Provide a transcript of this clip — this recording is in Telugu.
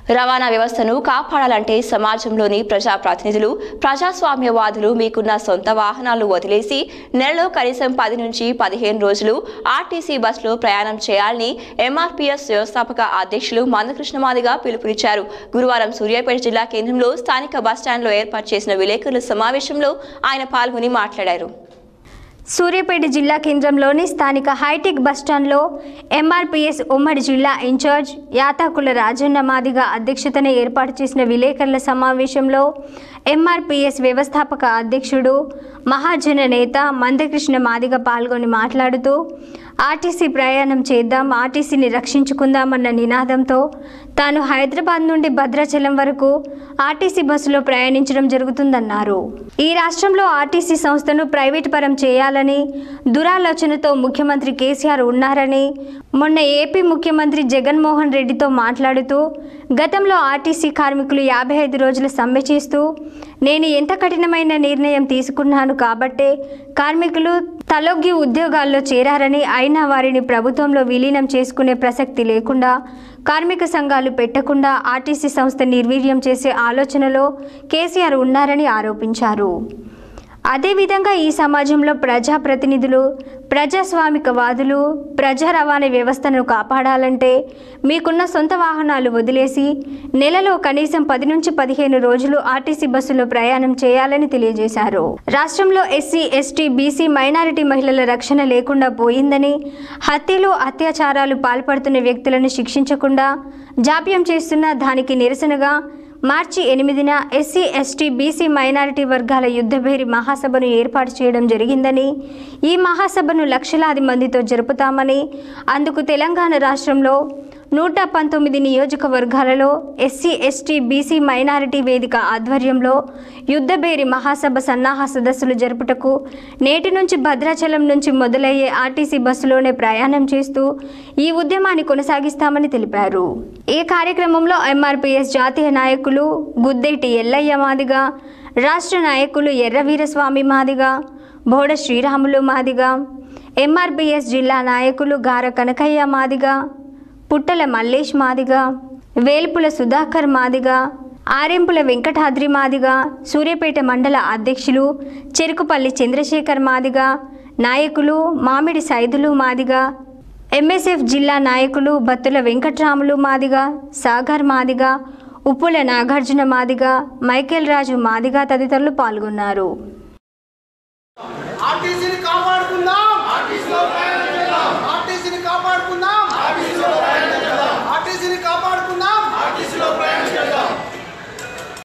రవాణా వ్యవస్థను కాపాడాలంటే సమాజంలోని ప్రజాప్రతినిధులు ప్రజాస్వామ్యవాదులు మీకున్న సొంత వాహనాలు వదిలేసి నెలలో కనీసం పది నుంచి పదిహేను రోజులు ఆర్టీసీ బస్సులో ప్రయాణం చేయాలని ఎంఆర్పీఎస్ వ్యవస్థాపక అధ్యక్షులు మందకృష్ణమాదిగా పిలుపునిచ్చారు గురువారం సూర్యాపేట జిల్లా కేంద్రంలో స్థానిక బస్టాండ్లో ఏర్పాటు చేసిన విలేకరుల సమావేశంలో ఆయన పాల్గొని మాట్లాడారు సూర్యాపేట జిల్లా కేంద్రంలోని స్థానిక హైటెక్ బస్టాండ్లో ఎంఆర్పీఎస్ ఉమ్మడి జిల్లా ఇన్ఛార్జ్ యాతాకుల రాజన్న మాదిగ అధ్యక్షతన ఏర్పాటు చేసిన విలేకరుల సమావేశంలో ఎంఆర్పీఎస్ వ్యవస్థాపక అధ్యక్షుడు మహాజన నేత మందకృష్ణ మాదిగ పాల్గొని మాట్లాడుతూ ఆర్టీసీ ప్రయాణం చేద్దాం ఆర్టీసీని రక్షించుకుందామన్న నినాదంతో తాను హైదరాబాద్ నుండి భద్రాచలం వరకు ఆర్టీసీ బస్సులో ప్రయాణించడం జరుగుతుందన్నారు ఈ రాష్ట్రంలో ఆర్టీసీ సంస్థను ప్రైవేట్ పరం చేయాలని దురాలోచనతో ముఖ్యమంత్రి కేసీఆర్ ఉన్నారని మొన్న ఏపీ ముఖ్యమంత్రి జగన్మోహన్ రెడ్డితో మాట్లాడుతూ గతంలో ఆర్టీసీ కార్మికులు యాభై ఐదు రోజుల సమ్మె చేస్తూ నేను ఎంత కఠినమైన నిర్ణయం తీసుకున్నాను కాబట్టే కార్మికులు తలొగ్గి ఉద్యోగాల్లో చేరారని అయినా వారిని ప్రభుత్వంలో విలీనం చేసుకునే ప్రసక్తి లేకుండా కార్మిక సంఘాలు పెట్టకుండా ఆర్టీసీ సంస్థ నిర్వీర్యం చేసే ఆలోచనలో కేసీఆర్ ఉన్నారని ఆరోపించారు అదేవిధంగా ఈ సమాజంలో ప్రజాప్రతినిధులు ప్రజాస్వామికవాదులు ప్రజా రవాణా వ్యవస్థను కాపాడాలంటే మీకున్న సొంత వాహనాలు వదిలేసి నెలలో కనీసం పది నుంచి పదిహేను రోజులు ఆర్టీసీ బస్సులో ప్రయాణం చేయాలని తెలియజేశారు రాష్ట్రంలో ఎస్సీ ఎస్టీ బీసీ మైనారిటీ మహిళల రక్షణ లేకుండా పోయిందని హత్యలు అత్యాచారాలు పాల్పడుతున్న వ్యక్తులను శిక్షించకుండా జాప్యం చేస్తున్న దానికి నిరసనగా మార్చి ఎనిమిదిన ఎస్సీ ఎస్టీ బీసీ మైనారిటీ వర్గాల యుద్ధభేరి మహాసభను ఏర్పాటు చేయడం జరిగిందని ఈ మహాసభను లక్షలాది మందితో జరుపుతామని అందుకు తెలంగాణ రాష్ట్రంలో నూట పంతొమ్మిది నియోజకవర్గాలలో ఎస్సీ ఎస్టీ బీసీ మైనారిటీ వేదిక ఆధ్వర్యంలో యుద్ధభేరి మహాసభ సన్నాహ సదస్సులు జరుపుటకు నేటి నుంచి భద్రాచలం నుంచి మొదలయ్యే ఆర్టీసీ బస్సులోనే ప్రయాణం చేస్తూ ఈ ఉద్యమాన్ని కొనసాగిస్తామని తెలిపారు ఈ కార్యక్రమంలో ఎంఆర్పీఎస్ జాతీయ నాయకులు గుద్దేటి ఎల్లయ్య మాదిగా రాష్ట్ర నాయకులు ఎర్రవీరస్వామి మాదిగా బోడ శ్రీరాములు మాదిగా ఎంఆర్పీఎస్ జిల్లా నాయకులు గార కనకయ్య మాదిగా పుట్టల మల్లేష్ మాదిగా వేల్పుల సుధాకర్ మాదిగా ఆరెంపుల వెంకటాద్రి మాదిగా సూర్యాపేట మండల అధ్యక్షులు చెరుకుపల్లి చంద్రశేఖర్ మాదిగా నాయకులు మామిడి సైదులు మాదిగా ఎంఎస్ఎఫ్ జిల్లా నాయకులు బత్తుల వెంకట్రాములు మాదిగా సాగర్ మాదిగా ఉప్పుల నాగార్జున మాదిగా మైకేల్ రాజు మాదిగా తదితరులు పాల్గొన్నారు ఆర్టీసీ